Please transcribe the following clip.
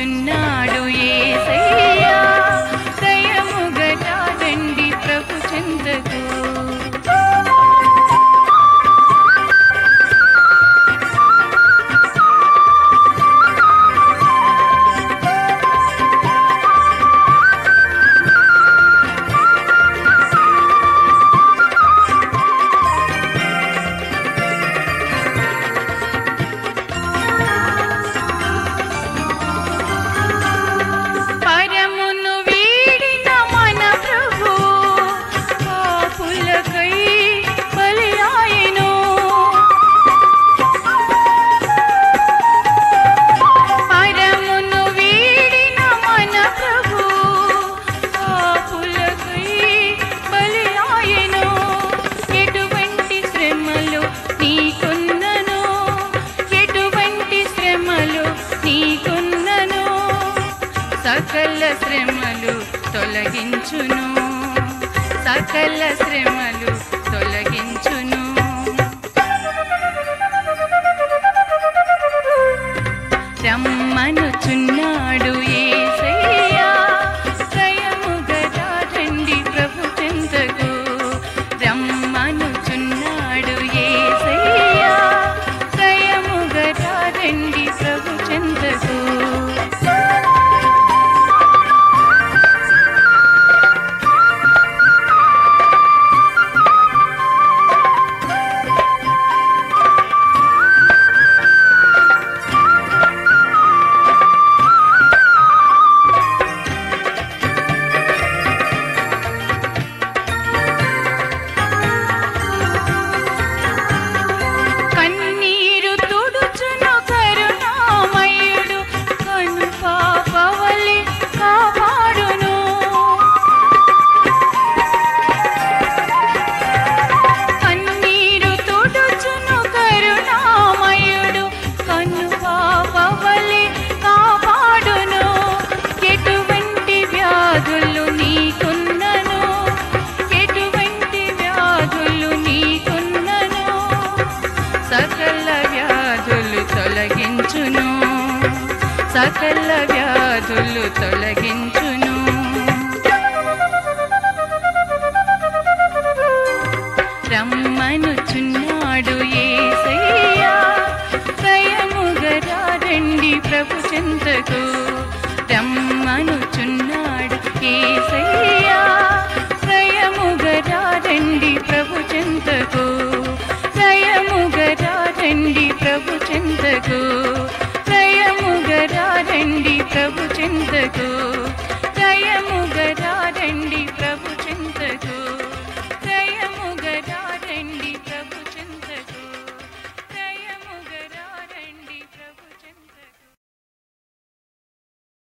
రమ్మనుచున్నాడు ఏసయ్యా దయముగటా రండి ప్రభు చెందకు పరమును వీడిన మన ప్రభు పాపులకై బలి ఆయను పరమును వీడిన మన ప్రభు పాపులకై బలి ఆయను ఎటువంటి శ్రమలు నీకున్నను ఎటువంటి శ్రమలు నీకున్నను సకల శ్రమలు తొలగించును సకల శ్రమలు తొలగించును రమ్మనుచున్నాడు ఏసయ్యా స్వయముగదా రండి ప్రభు చెందకు రమ్మనుచున్నాడు ఏసయ్యా స్వయముగదా రండి ప్రభు చెందకు కన్నీరు తుడుచును కరుణామయుడు కను పాపవలి కాపాడును కన్నీరు తుడుచును కరుణామయుడు కను పాపవలి కాపాడును ఎటువంటి వ్యాధులు నీకున్నను ఎటువంటి వ్యాధులు నీకున్నను సకల వ్యాధులు తొలగించును సకల వ్యాధులు తొలగించును రమ్మనుచున్నాడు ఏసయ్యా స్వయముగరా రండి ప్రభు చెంతకు రమ్మనుచున్నాడు ఏసయ్యా